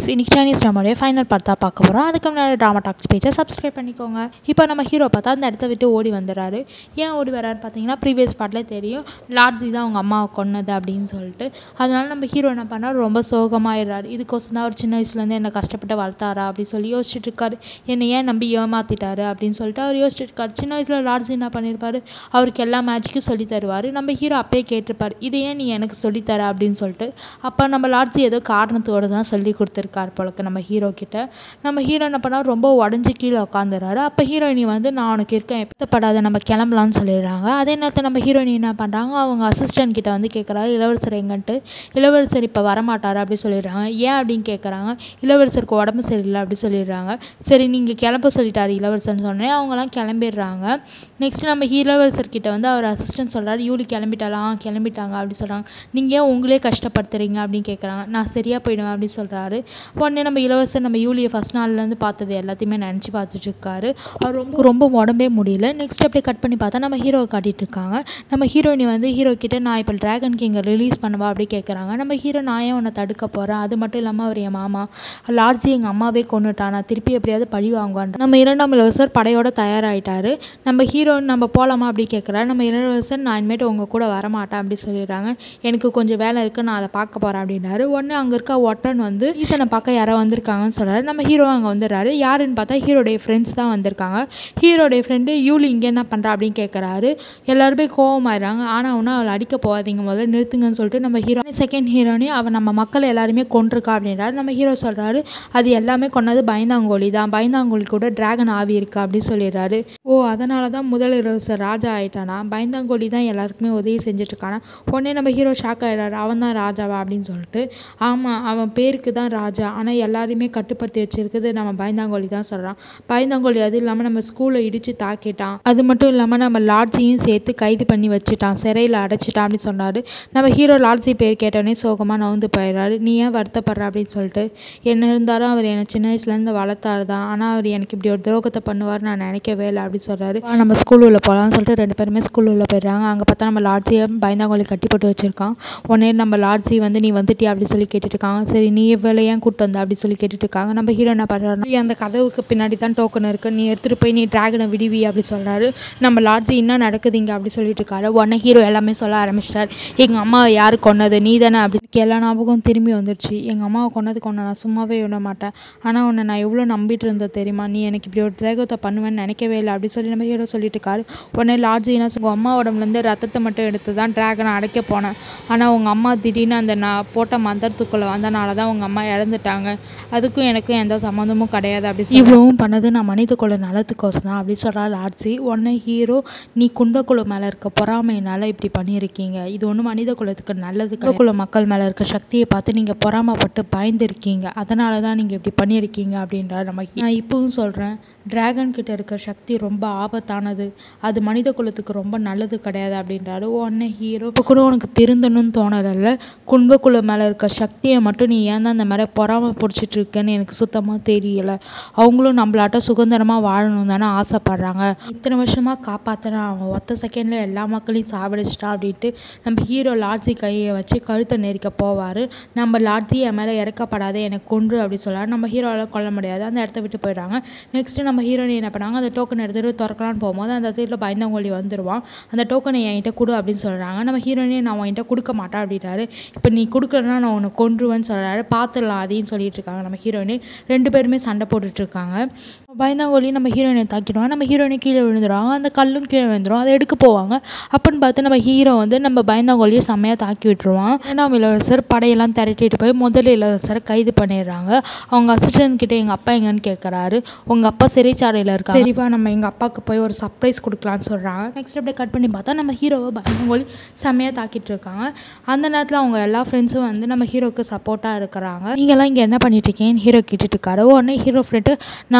இன்னைக்கு Chinese ட்ராமாவுடைய final part தான் பார்க்க போகிறோம் அதுக்கு முன்னாடி ட்ராமா டாக்ஸ் பேஜை சப்ஸ்கிரைப் பண்ணிக்கோங்க இப்போ நம்ம ஹீரோ பார்த்தா அந்த இடத்த விட்டு ஓடி வந்துடுறாரு ஏன் ஓடி வராரு பார்த்தீங்கன்னா ப்ரீவியஸ் பார்ட்லேயே தெரியும் லார்ஜி தான் அவங்க அம்மாவை கொன்னது அப்படின்னு சொல்லிட்டு அதனால நம்ம ஹீரோ என்ன பண்ணார் ரொம்ப சோகமாயிடுறாரு இதுக்கோசம் தான் அவர் சின்ன வயசுலேருந்து என்னை கஷ்டப்பட்டு வளர்த்தாரா அப்படின்னு சொல்லி யோசிச்சுட்டு இருக்காரு என்னை ஏன் நம்பி ஏமாத்திட்டாரு அப்படின்னு சொல்லிட்டு அவர் யோசிச்சுட்டு இருக்காரு சின்ன வயசில் லார்ஜி என்ன பண்ணியிருப்பாரு அவருக்கு எல்லா மேட்ச்சுக்கும் சொல்லி தருவார் நம்ம ஹீரோ அப்பயே கேட்டிருப்பார் இதை ஏன் நீ எனக்கு சொல்லித்தர அப்படின்னு சொல்லிட்டு அப்போ நம்ம லார்ஜி ஏதோ காரணத்தோடு தான் சொல்லி கொடுத்துருக்கார் போலக்கு நம்ம ஹீரோ கிட்ட நம்ம ஹீரோ என்ன பண்ணால் ரொம்ப உடஞ்சி கீழே உட்காந்துறாரு அப்போ ஹீரோயினி வந்து நான் உனக்கு இருக்கேன் எப்பப்படாத நம்ம கிளம்பலான்னு சொல்லிடுறாங்க அதே நேரத்தில் நம்ம ஹீரோயினி என்ன பண்ணுறாங்க அவங்க அசிஸ்டன்ட் கிட்ட வந்து கேட்குறாரு இளவரசர் எங்கன்ட்டு இளவரசர் இப்போ வரமாட்டார் அப்படி சொல்லிடுறாங்க ஏன் அப்படின்னு கேட்குறாங்க இளவரசருக்கு உடம்பு சரியில்லை அப்படி சொல்லிடுறாங்க சரி நீங்கள் கிளம்ப சொல்லிட்டாரு இளவரசர்னு சொன்னேன் அவங்களாம் கிளம்பிடுறாங்க நெக்ஸ்ட் நம்ம இளவரசர் கிட்ட வந்து அவர் அசிஸ்டன்ட் சொல்கிறாரு யூலி கிளம்பிட்டாலாம் கிளம்பிட்டாங்க அப்படி சொல்கிறாங்க நீங்கள் ஏன் உங்களே கஷ்டப்படுத்துறீங்க அப்படின்னு கேட்குறாங்க நான் சரியாக போயிடுவேன் அப்படின்னு சொல்கிறாரு உடனே நம்ம இளவரசர் நம்ம யூலியை ஃபஸ்ட் நாள்லேருந்து பார்த்தது எல்லாத்தையுமே நினச்சி பார்த்துட்டு இருக்காரு அவர் ரொம்ப ரொம்ப உடம்பே முடியல நெக்ஸ்ட் அப்படியே கட் பண்ணி பார்த்தா நம்ம ஹீரோவை காட்டிட்டு இருக்காங்க நம்ம ஹீரோயினி வந்து ஹீரோ கிட்ட நான் இப்போ ட்ராகன் கிங்கை ரிலீஸ் பண்ணவா அப்படி கேட்குறாங்க நம்ம ஹீரோ நான் ஏன் உன்னை தடுக்க போகிறேன் அது மட்டும் இல்லாமல் அவர் என் மாமா லார்ஜி எங்கள் அம்மாவே கொண்டுட்டான் நான் திருப்பி எப்படியாவது பழி வாங்குவான் நம்ம இரண்டாம் இளவரசர் படையோட தயாராகிட்டாரு நம்ம ஹீரோ நம்ம போகலாமா அப்படி கேட்குறாரு நம்ம இளவரசர் நான் இனிமேட்டு உங்கள் கூட வரமாட்டேன் அப்படி சொல்லிடுறாங்க எனக்கு கொஞ்சம் வேலை இருக்குது நான் அதை பார்க்க போகிறேன் அப்படின்னாரு உடனே அங்கே இருக்க ஒட்டன் வந்து ஈசனை பார்க்க யாரோ வந்திருக்காங்கன்னு சொல்கிறாரு நம்ம ஹீரோ அங்கே வந்துடுறாரு யாருன்னு பார்த்தா ஹீரோடைய ஃப்ரெண்ட்ஸ் தான் வந்திருக்காங்க ஹீரோடைய ஃப்ரெண்டு யூலி இங்கே என்ன பண்ணுறா அப்படின்னு கேட்குறாரு எல்லாருமே கோவமாயிடுறாங்க ஆனால் ஒன்றும் அவளை அடிக்க போகாதீங்க முதல்ல நிறுத்துங்கன்னு சொல்லிட்டு நம்ம ஹீரோ செகண்ட் ஹீரோனி அவன் நம்ம மக்கள் எல்லாருமே கொண்டிருக்கா அப்படின்றாரு நம்ம ஹீரோ சொல்கிறாரு அது எல்லாமே கொன்னது பயந்தாங்கோலி தான் பயந்தாங்கோலி கூட டிராகன் ஆவி இருக்கா அப்படின்னு சொல்லிடுறாரு ஓ அதனால தான் முதல் இளவரசர் ராஜா ஆயிட்டானா பயந்தாங்கோலி தான் எல்லாருக்குமே உதவி செஞ்சுட்டு இருக்கானா உடனே நம்ம ஹீரோ ஷாக் ஆயிடுறாரு அவன் தான் ராஜாவா அப்படின்னு சொல்லிட்டு ஆமாம் அவன் பேருக்கு தான் ராஜா ஆனால் எல்லாரையுமே கட்டுப்படுத்தி வச்சிருக்குது நம்ம பயந்தாங்கோலி தான் சொல்கிறான் பயந்தாங்கோலி அது இல்லாமல் நம்ம ஸ்கூலை இடித்து தாக்கிட்டான் அது மட்டும் இல்லாமல் நம்ம லாட்ஜியும் சேர்த்து கைது பண்ணி வச்சுட்டான் சிறையில் அடைச்சிட்டான் அப்படின்னு சொன்னார் நம்ம ஹீரோ லாட்ஜி பேர் கேட்டோடனே சோகமாக நவுந்து போயிடுறாரு நீ ஏன் வருத்தப்படுற அப்படின்னு சொல்லிட்டு என்ன இருந்தாலும் அவர் என்னை சின்ன வயசுலேருந்து வளர்த்தாரு தான் ஆனால் அவர் எனக்கு இப்படி ஒரு துரோகத்தை பண்ணுவார் நான் நினைக்கவே இல்லை அப்படின்னு சொல்கிறாரு நம்ம ஸ்கூல் உள்ள போகலாம்னு சொல்லிட்டு ரெண்டு பேருமே ஸ்கூல் உள்ள போயிடுறாங்க அங்கே பார்த்தா நம்ம லாட்ஜியை பயந்தாங்கோலி கட்டி போட்டு வச்சிருக்கான் உடனே நம்ம லாட்ஜி வந்து நீ வந்துட்டியா அப்படி சொல்லி கேட்டுட்டு இருக்காங்க சரி நீ இவ்வளோ ஏன் கூட்டு வந்த அப்படி சொல்லி கேட்டுட்டு இருக்காங்க நம்ம ஹீரோ என்ன பண்ணுறாரு அந்த கதவுக்கு பின்னாடி தான் டோக்கன் இருக்கு நீ எடுத்துகிட்டு போய் நீ டிராகனை விடுவி அப்படி சொல்கிறாரு நம்ம லாட்ஜி என்ன நடக்குதுங்க அப்படி சொல்லிட்டு இருக்காரு உடனே ஹீரோ எல்லாமே சொல்ல ஆரம்பிச்சிட்டார் எங்கள் அம்மாவை யார் கொன்னது நீ தானே அப்படின்னு எல்லா ஞாபகம் திரும்பி வந்துடுச்சு எங்கள் அம்மாவை கொன்னது கொன்ன நான் சும்மாவே விட மாட்டேன் ஆனால் உன்னை நான் எவ்வளோ நம்பிட்டு இருந்தேன் தெரியுமா நீ எனக்கு இப்படி ஒரு திரேகத்தை பண்ணுவேன்னு நினைக்கவே இல்லை அப்படி சொல்லி நம்ம ஹீரோ சொல்லிட்டு இருக்காரு உடனே லாட்ஜி என்ன சொல்லுவோம் அம்மா உடம்புலேருந்து ரத்தத்தை மட்டும் எடுத்து தான் டிராகனை அடைக்க போனேன் ஆனால் உங்கள் அம்மா திடீர்னு அந்த நான் போட்ட மந்திரத்துக்குள்ளே வந்தனால தான் உங்கள் அம்மா இறந்துட்டாங்க அதுக்கும் எனக்கும் எந்த சம்மந்தமும் கிடையாது அப்படி சொல்லி இவ்வளவும் பண்ணது நான் மனித குல நலத்துக்கோசம் தான் அப்படி சொல்கிறா லாட்ஜி உடனே ஹீரோ நீ குண்டக்குழு மேலே இருக்க பொறாமையினால இப்படி பண்ணியிருக்கீங்க இது ஒன்றும் மனித குலத்துக்கு நல்லது குல மக்கள் மேலே இருக்க சக்தியை பார்த்து நீங்கள் பொறாமப்பட்டு பயந்துருக்கீங்க அதனால தான் நீங்கள் இப்படி பண்ணியிருக்கீங்க அப்படின்றார் நம்ம நான் இப்பவும் சொல்கிறேன் டிராகன் கிட்ட இருக்க சக்தி ரொம்ப ஆபத்தானது அது மனித குலத்துக்கு ரொம்ப நல்லது கிடையாது அப்படின்றாரு உடனே ஹீரோ இப்போ கூட உனக்கு திருந்தணும்னு தோணலைல்ல குன்பக்குள்ள மேலே இருக்க சக்தியை மட்டும் நீ ஏன் தான் அந்த மாதிரி பொறாம பிடிச்சிட்டு இருக்கேன்னு எனக்கு சுத்தமாக தெரியல அவங்களும் நம்மளாட்ட சுதந்திரமாக வாழணும் தானே ஆசைப்படுறாங்க இத்தனை வருஷமாக காப்பாற்றினா அவன் ஒத்த செகண்டில் எல்லா மக்களையும் சாவடிச்சிட்டான் அப்படின்ட்டு நம்ம ஹீரோ லாட்ஜி கையை வச்சு கழுத்தை நெரிக்க போவார் நம்ம லாட்ஜி என் மேலே இறக்கப்படாது எனக்கு கொன்று அப்படி சொல்லுவார் நம்ம ஹீரோவால் கொல்ல முடியாது அந்த இடத்த விட்டு போயிடுறாங்க நெக்ஸ்ட்டு நம்ம ஹீரோயின் என்ன பண்ணாங்க அந்த டோக்கன் எடுத்துகிட்டு திறக்கலான்னு போகும்போது அந்த சைடில் பயந்தவங்கொழி வந்துடுவான் அந்த டோக்கனை என்கிட்ட கொடு அப்படின்னு சொல்கிறாங்க நம்ம ஹீரோயினே நான் உன்கிட்ட கொடுக்க மாட்டேன் அப்படின்றாரு இப்போ நீ கொடுக்கலன்னா நான் உன்னை கொன்றுவேன்னு சொல்கிறாரு பார்த்துடலாம் அதையும் சொல்லிட்டு இருக்காங்க நம்ம ஹீரோயினி ரெண்டு பேருமே சண்டை போட்டுட்டு இருக்காங்க பயந்தாங்கோலி நம்ம ஹீரோயினை தாக்கிடுவாங்க நம்ம ஹீரோயினை கீழே விழுந்துடுவாங்க அந்த கல்லும் கீழே விழுந்துடும் அதை எடுக்க போவாங்க அப்படின்னு பார்த்து நம்ம ஹீரோ வந்து நம்ம பயந்தாங்கோலியை செம்மையாக தாக்கி விட்டுருவான் இரண்டாம் இளவரசர் படையெல்லாம் திரட்டிட்டு போய் முதல் இளவரசரை கைது பண்ணிடுறாங்க அவங்க அசிஸ்டன்ட் கிட்ட எங்கள் அப்பா எங்கன்னு கேட்குறாரு உங்கள் அப்பா சிறைச்சாலையில் இருக்காங்க சரிப்பா நம்ம எங்கள் அப்பாவுக்கு போய் ஒரு சர்ப்ரைஸ் கொடுக்கலான்னு சொல்கிறாங்க நெக்ஸ்ட் அப்படியே கட் பண்ணி பார்த்தா நம்ம ஹீரோவை பயந்தாங்கோலி செம்மையாக தாக்கிட்டு இருக்காங்க அந்த நேரத்தில் அவங்க எல்லா ஃப்ரெண்ட்ஸும் வந்து நம்ம ஹீரோக்கு சப்போர்ட்டாக இருக்கிறாங்க நீங்களாம் இங்கே என்ன பண்ணிட்டு இருக்கீங்கன்னு ஹீரோ கேட்டுட்டு இருக்காரு உடனே ஹீரோ ஃப்ரெண்டு நாங்களாம் உன்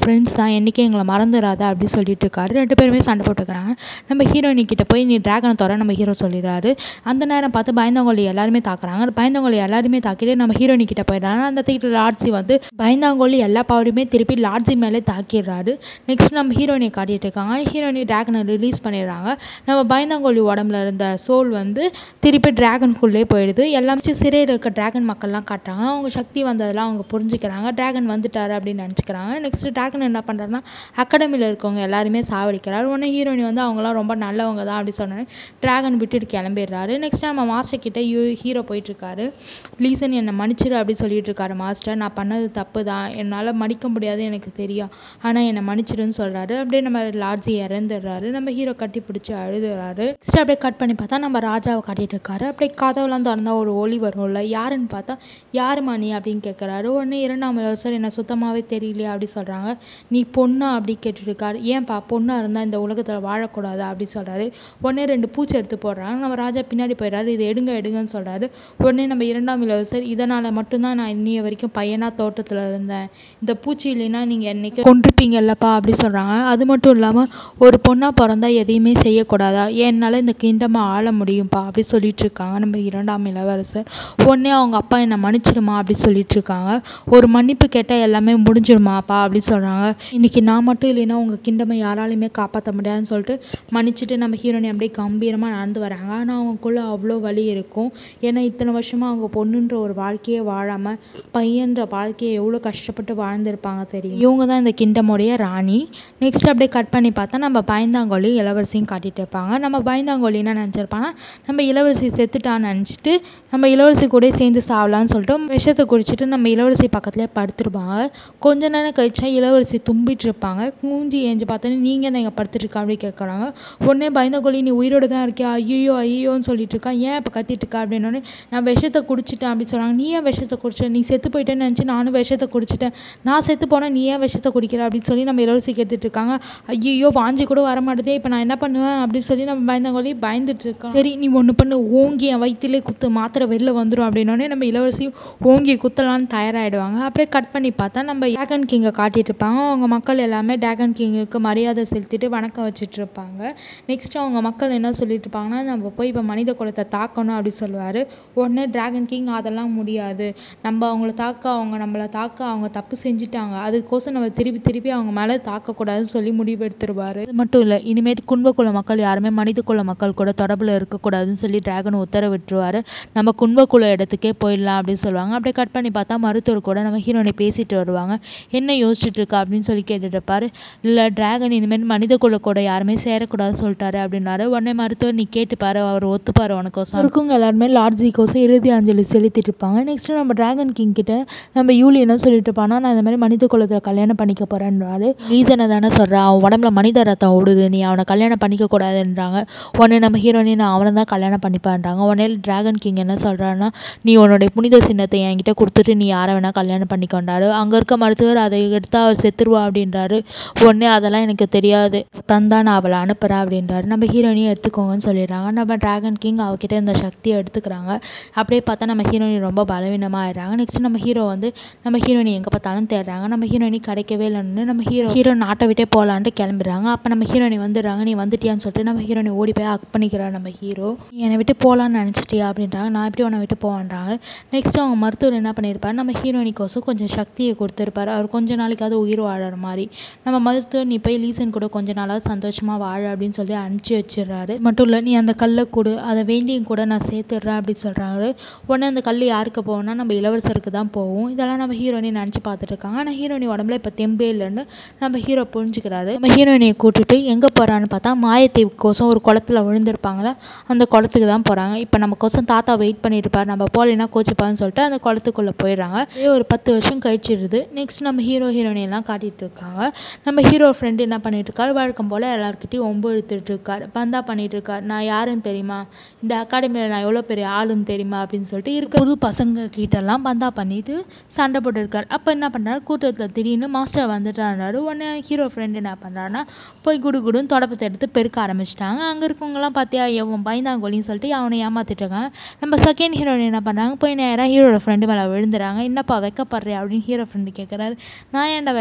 ஃப்ரெண்ட்ஸ் தான் என்றைக்கும் எங்களை மறந்துடாத அப்படி சொல்லிட்டு இருக்காரு ரெண்டு பேருமே சண்டை போட்டுக்கிறாங்க நம்ம ஹீரோயினி கிட்ட போய் நீ டிராகனை தர நம்ம ஹீரோ சொல்லிடுறாரு அந்த நேரம் பார்த்து பயந்தாங்கோலி எல்லாருமே தாக்குறாங்க பயந்தாங்கோலி எல்லாருமே தாக்கிட்டு நம்ம ஹீரோயினி கிட்ட போயிடுறாங்க அந்த தீட்டு லார்ட்ஸி வந்து பயந்தாங்கோலி எல்லா பவரையுமே திருப்பி லார்ட்ஸி மேலே தாக்கிடுறாரு நெக்ஸ்ட் நம்ம ஹீரோயினை காட்டிட்டு இருக்காங்க ஹீரோயினி டிராகனை ரிலீஸ் பண்ணிடுறாங்க நம்ம பயந்தாங்கோலி உடம்புல இருந்த சோல் வந்து திருப்பி டிராகனுக்குள்ளே போயிடுது எல்லாம் சிறையில் இருக்க டிராகன் மக்கள்லாம் காட்டுறாங்க அவங்க சக்தி வந்ததெல்லாம் அவங்க புரிஞ்சுக்கிறாங்க டிராகன் வந்துட்டாரு அப்படின்னு நினச்சிக்கிறாங்க நெக்ஸ்ட் டிராகன் என்ன பண்ணுறாருன்னா அகாடமியில் இருக்கவங்க எல்லாருமே சாவடிக்கிறாரு உடனே ஹீரோயின் வந்து அவங்களாம் ரொம்ப நல்லவங்க தான் அப்படி சொன்னேன் டிராகன் விட்டுட்டு கிளம்பிடுறாரு நெக்ஸ்ட் நம்ம மாஸ்டர் கிட்ட யூ ஹீரோ போயிட்டுருக்காரு லீசன் என்னை மன்னிச்சிரு அப்படி சொல்லிட்டு இருக்காரு மாஸ்டர் நான் பண்ணது தப்பு தான் என்னால் மன்னிக்க முடியாது எனக்கு தெரியும் ஆனால் என்னை மன்னிச்சிருன்னு சொல்கிறாரு அப்படியே நம்ம லார்ஜி இறந்துடுறாரு நம்ம ஹீரோ கட்டி பிடிச்சி அழுதுறாரு நெக்ஸ்ட் அப்படியே கட் பண்ணி பார்த்தா நம்ம ராஜாவை காட்டிட்டு இருக்காரு அப்படியே கதவுலாம் திறந்தா ஒரு ஒளி வரும்ல யாருன்னு பார்த்தா யாருமா நீ அப்படின்னு கேட்குறாரு உடனே இரண்டாம் இளவரசர் என்ன சுத்தமாகவே தெரியலையா அப்படி சொல்கிறாங்க நீ பொண்ணா அப்படி கேட்டுருக்காரு ஏன்பா பொண்ணாக இருந்தால் இந்த உலகத்தில் வாழக்கூடாது அப்படி சொல்கிறாரு உடனே ரெண்டு பூச்சி எடுத்து போடுறாங்க நம்ம ராஜா பின்னாடி போயிடுறாரு இது எடுங்க எடுங்கன்னு சொல்கிறாரு உடனே நம்ம இரண்டாம் இளவரசர் இதனால் மட்டும்தான் நான் இன்னைய வரைக்கும் பையனாக தோட்டத்தில் இருந்தேன் இந்த பூச்சி இல்லைன்னா நீங்கள் என்னைக்கு கொண்டிருப்பீங்கல்லப்பா அப்படி சொல்கிறாங்க அது மட்டும் இல்லாமல் ஒரு பொண்ணாக பிறந்தா எதையுமே செய்யக்கூடாதா என்னால் இந்த கிண்டமை ஆள முடியும்ப்பா அப்படி சொல்லிட்டு இருக்காங்க நம்ம இரண்டாம் இளவரசர் உடனே அவங்க அப்பா என்னை மன்னிச்சிடுமா அப்படி சொல்லிட்டு இருக்காங்க ஒரு மன்னிப்பு கேட்டால் எல்லாமே முடிஞ்சிடுமாப்பா அப்படி சொல்கிறாங்க இன்னைக்கு நான் மட்டும் இல்லைன்னா உங்கள் கிண்டமை யாராலையுமே காப்பாற்ற முடியாதுன்னு சொல்லிட்டு மன்னிச்சுட்டு நம்ம ஹீரோனி அப்படியே கம்பீரமாக நடந்து வராங்க ஆனால் அவங்களுக்குள்ள அவ்வளோ வலி இருக்கும் ஏன்னா இத்தனை வருஷமாக அவங்க பொண்ணுன்ற ஒரு வாழ்க்கையே வாழாமல் பையன்ற வாழ்க்கையை எவ்வளோ கஷ்டப்பட்டு வாழ்ந்திருப்பாங்க தெரியும் இவங்க தான் இந்த கிண்டமுடைய ராணி நெக்ஸ்ட் அப்படியே கட் பண்ணி பார்த்தா நம்ம பயந்தாங்கோலி இளவரசியும் காட்டிட்டு இருப்பாங்க நம்ம பயந்தாங்கோலி என்ன நினச்சிருப்பாங்க நம்ம இளவரசி செத்துட்டான்னு நினச்சிட்டு நம்ம இளவரசி கூட சேர்ந்து சாவலாம்னு சொல்லிட்டு விஷத்தை குடிச்சிட்டு நம்ம இளவரசி பக்கத்துலேயே படுத்துருப்பாங்க கொஞ்ச நேரம் கழிச்சா இளவரசி தும்பிட்டு இருப்பாங்க மூஞ்சி ஏஞ்சி பார்த்தோன்னே நீங்கள் என்ன இங்கே படுத்துட்டு இருக்கா அப்படி கேட்குறாங்க உடனே பயந்தகோலி நீ உயிரோடு தான் இருக்கியா ஐயோ ஐயோன்னு சொல்லிட்டு இருக்கா ஏன் இப்போ கத்திட்டு இருக்கா அப்படின்னோடனே நான் விஷத்தை குடிச்சிட்டேன் அப்படி சொல்கிறாங்க நீ ஏன் விஷத்தை குடிச்ச நீ செத்து போயிட்டேன்னு நினச்சி நானும் விஷத்தை குடிச்சிட்டேன் நான் செத்து போனால் நீ ஏன் விஷத்தை குடிக்கிற அப்படின்னு சொல்லி நம்ம இளவரசி கேட்டுட்டு இருக்காங்க ஐயோ வாஞ்சி கூட வர மாட்டேதே இப்போ நான் என்ன பண்ணுவேன் அப்படின்னு சொல்லி நம்ம பயந்தகோலி பயந்துட்டு இருக்கோம் சரி நீ ஒன்று பண்ணு ஓங்கி என் வயிற்றுலே குத்து மாத்திரை வெளில வந்துடும் அப்படின்னோடனே நம்ம இளவரசி ஓங்கி குத்தலான்னு தயாராகிடுவாங்க அப்படியே கட் பண்ணி பார்த்தா நம்ம டிராகன் கிங்கை காட்டிட்டு இருப்பாங்க அவங்க மக்கள் எல்லாமே டிராகன் கிங்குக்கு மரியாதை செலுத்திட்டு வணக்கம் வச்சுட்டு இருப்பாங்க நெக்ஸ்ட் அவங்க மக்கள் என்ன சொல்லிட்டு இருப்பாங்கன்னா நம்ம போய் இப்போ மனித குலத்தை தாக்கணும் அப்படி சொல்லுவார் உடனே டிராகன் கிங் அதெல்லாம் முடியாது நம்ம அவங்கள தாக்க அவங்க நம்மளை தாக்க அவங்க தப்பு செஞ்சுட்டாங்க அதுக்கோசம் நம்ம திருப்பி திருப்பி அவங்க மேலே தாக்கக்கூடாதுன்னு சொல்லி முடிவு எடுத்துருவாரு அது மட்டும் இல்லை இனிமேட்டு குன்பகுல மக்கள் யாருமே மனித குல மக்கள் கூட தொடர்பில் இருக்கக்கூடாதுன்னு சொல்லி டிராகன் உத்தரவிட்டுருவாரு நம்ம குன்பகுல இடத்துக்கே போயிடலாம் அப்படின்னு சொல்லுவாங்க அப்படியே கட் பண்ணி பார்த்தா மருத்துவர் கூட நம்ம ஹீரோனை பேசிட்டு வருவாங்க என்ன யோசிச்சுட்டு இருக்கா அப்படின்னு சொல்லி கேட்டுட்டு இருப்பாரு இல்லை டிராகன் இனிமேல் மனித குல கூட யாருமே சேரக்கூடாதுன்னு சொல்லிட்டாரு அப்படின்னாரு உடனே மருத்துவர் நீ கேட்டுப்பாரு அவர் ஒத்துப்பாரு உனக்கோசம் இருக்குங்க எல்லாருமே லார்ட்ஜிக்கோசம் இறுதி அஞ்சலி செலுத்திட்டு இருப்பாங்க நெக்ஸ்ட் நம்ம டிராகன் கிங் கிட்ட நம்ம யூலி என்ன சொல்லிட்டு இருப்பானா நான் இந்த மாதிரி மனித குலத்தில் கல்யாணம் பண்ணிக்க போறேன்றாரு ரீசனை தானே சொல்கிறான் அவன் உடம்புல மனித ரத்தம் ஓடுது நீ அவனை கல்யாணம் பண்ணிக்க கூடாதுன்றாங்க உடனே நம்ம ஹீரோனி நான் அவனை தான் கல்யாணம் பண்ணிப்பான்றாங்க உடனே டிராகன் கிங் என்ன சொல்கிறான்னா நீ உன்னுடைய புனித சின்னத்தை என்கிட்ட கொடுத்துட்டு நீ யாரை வேணா கல்யாணம் பண்ணிக்கொண்டாரு அங்கே இருக்க மருத்துவர் அதை எடுத்தா அவர் செத்துருவா அப்படின்றாரு உடனே அதெல்லாம் எனக்கு தெரியாது தந்தா நான் அவளை அனுப்புகிறேன் அப்படின்றாரு நம்ம ஹீரோனியை எடுத்துக்கோங்கன்னு சொல்லிடுறாங்க நம்ம டிராகன் கிங் அவகிட்ட இந்த சக்தியை எடுத்துக்கிறாங்க அப்படியே பார்த்தா நம்ம ஹீரோனி ரொம்ப பலவீனமாக ஆயிடுறாங்க நெக்ஸ்ட் நம்ம ஹீரோ வந்து நம்ம ஹீரோனி எங்கே பார்த்தாலும் தேடுறாங்க நம்ம ஹீரோனி கிடைக்கவே இல்லைன்னு நம்ம ஹீரோ ஹீரோ நாட்டை விட்டே போகலான்ட்டு கிளம்புறாங்க அப்போ நம்ம ஹீரோனி வந்துடுறாங்க நீ வந்துட்டியான்னு சொல்லிட்டு நம்ம ஹீரோனி ஓடி போய் ஹக் பண்ணிக்கிறார் நம்ம ஹீரோ நீ என்னை விட்டு போகலான்னு நினச்சிட்டியா அப்படின்றாங்க நான் எப்படி உன்னை விட்டு போவேன்றாங்க நெக்ஸ்ட் அவங்க மருத்துவர் என்ன பண்ணியிருப்பாரு நம்ம ஹீரோனிக்கோசம் கொஞ்சம் சக்தியை கொடுத்துருப்பாரு அவர் கொஞ்ச நாளைக்காவது உயிர் வாழற மாதிரி நம்ம மருத்துவர் நீ போய் லீசன் கூட கொஞ்ச நாளாவது சந்தோஷமாக வாழ அப்படின்னு சொல்லி அனுப்பிச்சி வச்சிடுறாரு மட்டும் இல்லை நீ அந்த கல்லை கொடு அதை வேண்டியும் கூட நான் சேர்த்துடுறேன் அப்படின்னு சொல்கிறாரு உடனே அந்த கல் யாருக்கு போகும்னா நம்ம இளவரசருக்கு தான் போகும் இதெல்லாம் நம்ம ஹீரோனி நினச்சி பார்த்துட்டு இருக்காங்க ஆனால் ஹீரோனி உடம்புல இப்போ தெம்பே இல்லைன்னு நம்ம ஹீரோ புரிஞ்சுக்கிறாரு நம்ம ஹீரோயினியை கூட்டிட்டு எங்கே போகிறான்னு பார்த்தா மாயத்தீவுக்கோசம் ஒரு குளத்துல விழுந்திருப்பாங்களே அந்த குளத்துக்கு தான் போகிறாங்க இப்போ நமக்கோசம் தாத்தா வெயிட் பண்ணியிருப்பார் நம்ம போகலைன்னா கோச்சுப்பான்னு சொல்லிட்டு அந்த குளத்துக்குள்ளே போயிடுறாங்க இதே ஒரு பத்து வருஷம் கழிச்சிடுது நெக்ஸ்ட் நம்ம ஹீரோ ஹீரோயினி எல்லாம் காட்டிட்டு இருக்காங்க நம்ம ஹீரோ ஃப்ரெண்டு என்ன பண்ணிட்டு இருக்காரு வழக்கம் போல் எல்லாருக்கிட்டையும் ஒம்பு இழுத்துட்டு இருக்காரு பந்தா பண்ணிட்டு இருக்காரு நான் யாருன்னு தெரியுமா இந்த அகாடமியில் நான் எவ்வளோ பெரிய ஆளுன்னு தெரியுமா அப்படின்னு சொல்லிட்டு இருக்க புது பசங்க கிட்டலாம் பந்தா பண்ணிட்டு சண்டை போட்டு இருக்காரு அப்போ என்ன பண்ணுறாரு கூட்டத்தில் திடீர்னு மாஸ்டர் வந்துட்டாரு உடனே ஹீரோ ஃப்ரெண்டு என்ன பண்ணுறாருன்னா போய் குடு குடுன்னு தொடப்பத்தை எடுத்து பெருக்க ஆரம்பிச்சிட்டாங்க அங்கே இருக்கவங்கலாம் பார்த்தியா எவன் பயந்தாங்கோலின்னு சொல்லிட்டு அவனை ஏமாத்திட்டு இருக்காங்க நம்ம செகண்ட் ஹீரோயின் என்ன பண்ணுறாங்க போய் நேராக ஹீரோட ஃப்ரெண்டு மேலே விழுந்துறாங்க என்னப்பா வெக்கப்படுறியா அப்படின்னு ஹீரோ ஃப்ரெண்டு கேட்குறாரு நான் ஏன்டா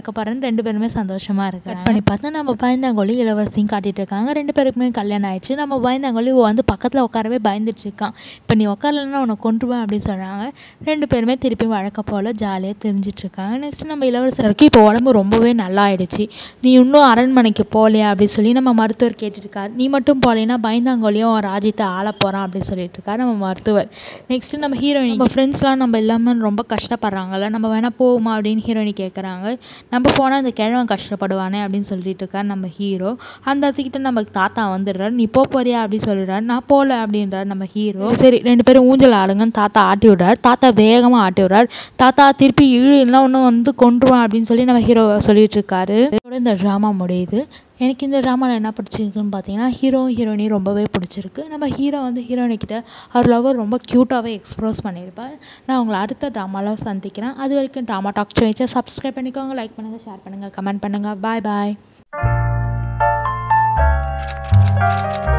வைக்க போகிறேன்னு ரெண்டு பேருமே சந்தோஷமாக இருக்காங்க பண்ணி பார்த்தா நம்ம பயந்தாங்கொழி இளவரசியும் காட்டிட்டு இருக்காங்க ரெண்டு பேருக்குமே கல்யாணம் ஆயிடுச்சு நம்ம பயந்தாங்கொழி வந்து பக்கத்தில் உட்காரவே பயந்துட்டு இருக்கான் இப்போ நீ உட்காரலன்னா உன்னை கொண்டுருவேன் அப்படின்னு சொல்கிறாங்க ரெண்டு பேருமே திருப்பி வழக்க போல் ஜாலியாக தெரிஞ்சிட்டு இருக்காங்க நெக்ஸ்ட் நம்ம இளவரசருக்கு இப்போ உடம்பு ரொம்பவே நல்லா ஆயிடுச்சு நீ இன்னும் அரண்மனைக்கு போகலையா அப்படின்னு சொல்லி நம்ம மருத்துவர் கேட்டுருக்காரு நீ மட்டும் போகலைன்னா பயந்தாங்கொழியும் ராஜ்யத்தை ஆள போகிறான் அப்படின்னு சொல்லிட்டு இருக்காரு நம்ம மருத்துவர் நெக்ஸ்ட் நம்ம ஹீரோயின் நம்ம ஃப்ரெண்ட்ஸ்லாம் நம்ம இல்லாமல் ரொம்ப கஷ்டப்படுறாங்கல்ல நம்ம வேணால் போகுமா அப்படின்னு ஹீரோயினி கேட்குறாங்க நம்ம போனால் அந்த கிழவன் கஷ்டப்படுவானே அப்படின்னு சொல்லிட்டு இருக்காரு நம்ம ஹீரோ அந்த இடத்துக்கிட்ட நம்ம தாத்தா வந்துடுறாரு நீ போ போறியா அப்படின்னு சொல்லிடுறாரு நான் போகல அப்படின்றாரு நம்ம ஹீரோ சரி ரெண்டு பேரும் ஊஞ்சல் ஆடுங்கன்னு தாத்தா ஆட்டி விடுறாரு தாத்தா வேகமாக ஆட்டி விடுறாரு தாத்தா திருப்பி இழு இல்லை ஒன்றும் வந்து கொண்டுருவான் அப்படின்னு சொல்லி நம்ம ஹீரோ சொல்லிட்டு இருக்காரு இதோட இந்த ட்ராமா முடியுது எனக்கு இந்த ட்ராமாவில் என்ன பிடிச்சிருக்குன்னு பார்த்தீங்கன்னா ஹீரோ ஹீரோயினி ரொம்பவே பிடிச்சிருக்கு நம்ம ஹீரோ வந்து ஹீரோயினிக்கிட்ட அவர் லவ்வர் ரொம்ப க்யூட்டாகவே எக்ஸ்ப்ரோஸ் பண்ணியிருப்பார் நான் உங்களை அடுத்த ட்ராமாவில் சந்திக்கிறேன் அது வரைக்கும் ட்ராமா டாக் வச்சு சப்ஸ்கிரைப் பண்ணிக்கோங்க லைக் பண்ணுங்கள் ஷேர் பண்ணுங்கள் கமெண்ட் பண்ணுங்கள் பாய் பாய்